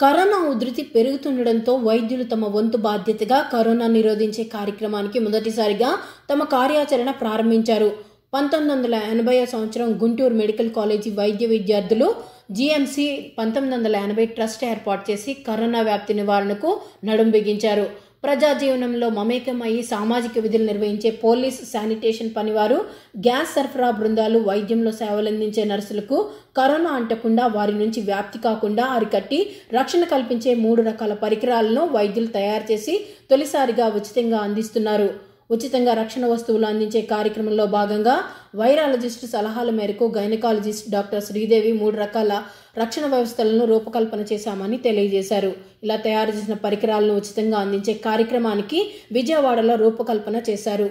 Corona ఉధృతి పెరుగుతుండటంతో వైద్యులు తమ వంతు బాధ్యతగా కరోనా నిరోధించే కార్యక్రమానికి మొదటిసారిగా తమ కార్యాచరణ ప్రారంభించారు పంతొమ్మిది వందల ఎనభై సంవత్సరం గుంటూరు మెడికల్ కాలేజీ వైద్య విద్యార్థులు జీఎంసీ పంతొమ్మిది వందల ఎనభై ట్రస్ట్ ఏర్పాటు చేసి కరోనా వ్యాప్తి నివారణకు నడుం బిగించారు ప్రజా జీవనంలో మమేకం అయ్యి సామాజిక విధులు నిర్వహించే పోలీస్ శానిటేషన్ పనివారు గ్యాస్ సరఫరా బృందాలు వైద్యంలో సేవలందించే నర్సులకు కరోనా అంటకుండా వారి నుంచి వ్యాప్తి కాకుండా అరికట్టి రక్షణ కల్పించే మూడు రకాల పరికరాలను వైద్యులు తయారు చేసి తొలిసారిగా ఉచితంగా అందిస్తున్నారు ఉచితంగా రక్షణ వస్తువులు అందించే కార్యక్రమంలో భాగంగా వైరాలజిస్టు సలహాల మేరకు గైనకాలజిస్ట్ డాక్టర్ శ్రీదేవి మూడు రకాల రక్షణ వ్యవస్థలను రూపకల్పన చేశామని తెలియజేశారు ఇలా తయారు చేసిన పరికరాలను ఉచితంగా అందించే కార్యక్రమానికి విజయవాడలో రూపకల్పన చేశారు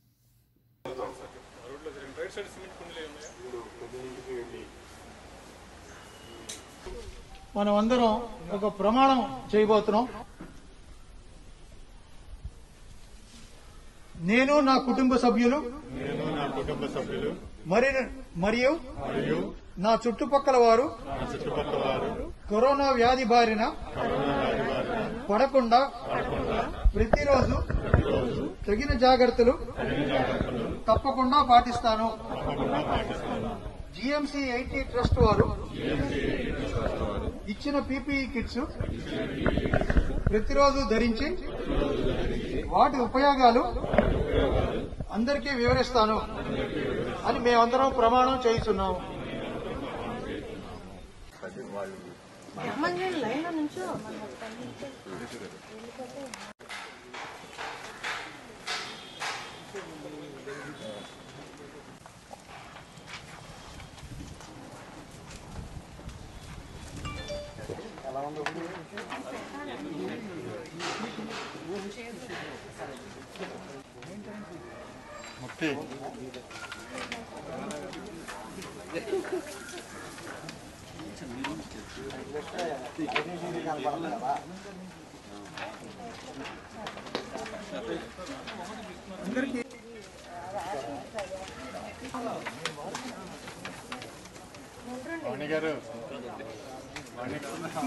మనం అందరం ఒక ప్రమాణం చేయబోతున్నాం నేను నా కుటుంబ సభ్యులు నేను నా కుటుంబ సభ్యులు మరి మరియు మరియు నా చుట్టుపక్కల వారు నా చుట్టుపక్కల వారు కరోనా వ్యాధి బారిన పడకుండా ప్రతిరోజు తగిన జాగ్రత్తలు తప్పకుండా పాటిస్తాను జిఎంసి ఐటీ ట్రస్ట్ వారు ఇచ్చిన పీపీఈ కిట్స్ ప్రతిరోజు ధరించి వాటి ఉపయోగాలు అందరికీ వివరిస్తాను అని మేమందరం ప్రమాణం చేయిస్తున్నాము ముక్తి వాణి గారు వాణి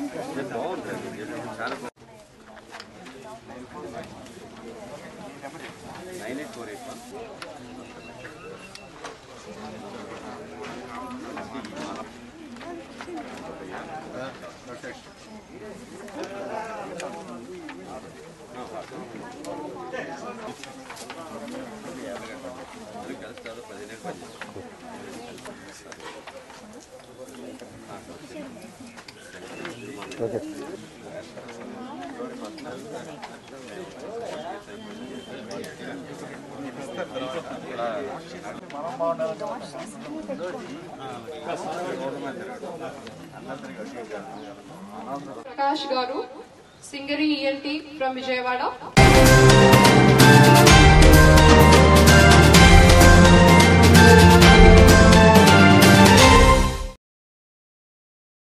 Prakash Garu, Singeri ENT from Vijayawada. Thank